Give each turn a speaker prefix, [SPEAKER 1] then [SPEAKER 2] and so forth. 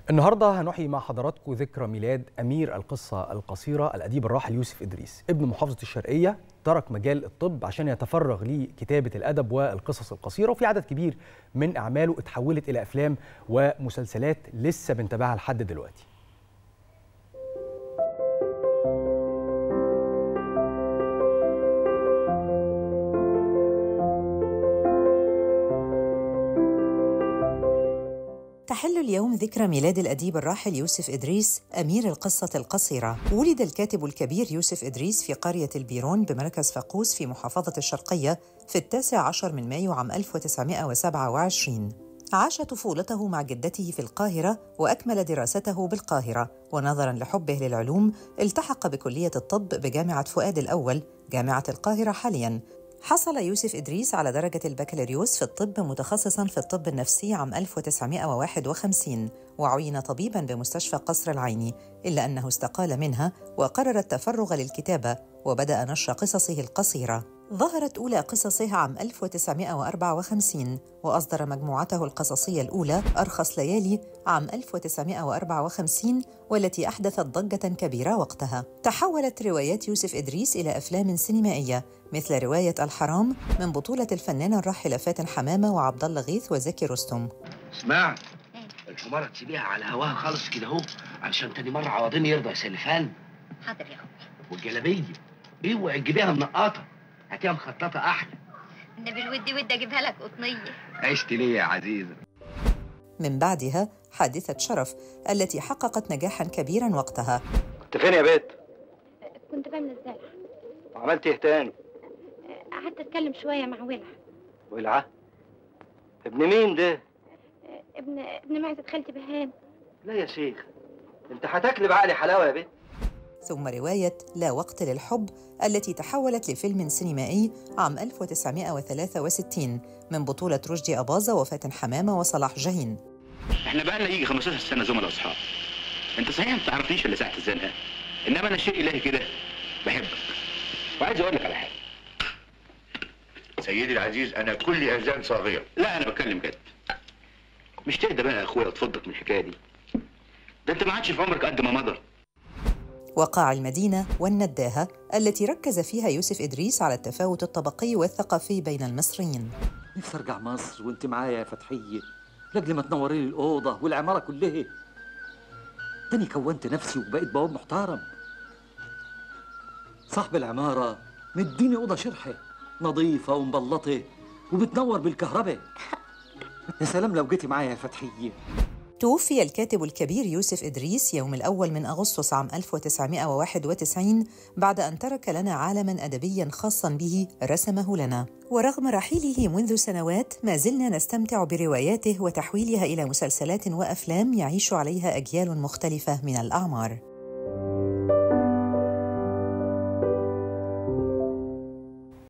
[SPEAKER 1] النهارده هنحيي مع حضراتكم ذكرى ميلاد امير القصه القصيره الاديب الراحل يوسف ادريس ابن محافظه الشرقيه ترك مجال الطب عشان يتفرغ لكتابه الادب والقصص القصيره وفي عدد كبير من اعماله اتحولت الى افلام ومسلسلات لسه بنتابعها لحد دلوقتي
[SPEAKER 2] تحل اليوم ذكرى ميلاد الأديب الراحل يوسف إدريس أمير القصة القصيرة ولد الكاتب الكبير يوسف إدريس في قرية البيرون بمركز فاقوس في محافظة الشرقية في التاسع عشر من مايو عام 1927 عاش طفولته مع جدته في القاهرة وأكمل دراسته بالقاهرة ونظراً لحبه للعلوم التحق بكلية الطب بجامعة فؤاد الأول جامعة القاهرة حالياً حصل يوسف إدريس على درجة البكالوريوس في الطب متخصصاً في الطب النفسي عام 1951 وعين طبيباً بمستشفى قصر العيني إلا أنه استقال منها وقرر التفرغ للكتابة وبدأ نشر قصصه القصيرة ظهرت أولى قصصه عام 1954 وأصدر مجموعته القصصية الأولى أرخص ليالي عام 1954 والتي أحدثت ضجة كبيرة وقتها تحولت روايات يوسف إدريس إلى أفلام سينمائية مثل رواية الحرام من بطولة الفنانة الراحلة فاتن حمامة وعبد الله غيث وزكي رستم
[SPEAKER 3] اسمع الحمارة تسيبيها على هواها خالص كده اهو علشان تاني مرة عوضين يرضى يا سلفان
[SPEAKER 4] حاضر يا اخوي
[SPEAKER 3] والجلابية اوعي تجيبيها منقطة هاتيها مخططة أحلى
[SPEAKER 4] النبي الودي ودي اجيبها لك قطنيه
[SPEAKER 3] عشت ليه يا عزيزة
[SPEAKER 2] من بعدها حادثة شرف التي حققت نجاحا كبيرا وقتها
[SPEAKER 3] كنت فين يا بيت؟
[SPEAKER 4] كنت بعمل الزرع
[SPEAKER 3] وعملت ايه تاني؟
[SPEAKER 4] قعدت اتكلم شويه مع ولع
[SPEAKER 3] ولعة ابن مين ده؟
[SPEAKER 4] ابن ابن معزه خالتي بهان
[SPEAKER 3] لا يا شيخ انت هتاكلي بعقلي حلاوة يا بيت
[SPEAKER 2] ثم رواية لا وقت للحب التي تحولت لفيلم سينمائي عام 1963 من بطولة رشدي أباظة وفاتن حمامة وصلاح جاهين
[SPEAKER 5] احنا بقى لنا يجي 15 سنه زملاء اصحاب انت صحيح ما تعرفنيش الا ساعه الزنقه انما انا شيء الهي كده بحبك وعايز اقول لك على حاجه
[SPEAKER 6] سيدي العزيز انا كل اذان صاغيه
[SPEAKER 5] لا انا بتكلم جد مش تهدى بقى يا اخويا وتفضك من الحكايه دي ده انت ما عادش في عمرك قد ما مضى
[SPEAKER 2] وقاع المدينة والنداهة التي ركز فيها يوسف إدريس على التفاوت الطبقي والثقافي بين المصريين
[SPEAKER 7] نفسي ارجع مصر وانت معايا يا فتحيه لاجل ما تنوري لي الاوضه والعماره كلها تاني كونت نفسي وبقيت بواب محترم صاحب العماره مديني اوضه شرحه نظيفه ومبلطه وبتنور بالكهرباء يا سلام لو جيتي معايا يا فتحيه
[SPEAKER 2] توفي الكاتب الكبير يوسف إدريس يوم الأول من أغسطس عام 1991 بعد أن ترك لنا عالماً أدبياً خاصاً به رسمه لنا ورغم رحيله منذ سنوات ما زلنا نستمتع برواياته وتحويلها إلى مسلسلات وأفلام يعيش عليها أجيال مختلفة من الأعمار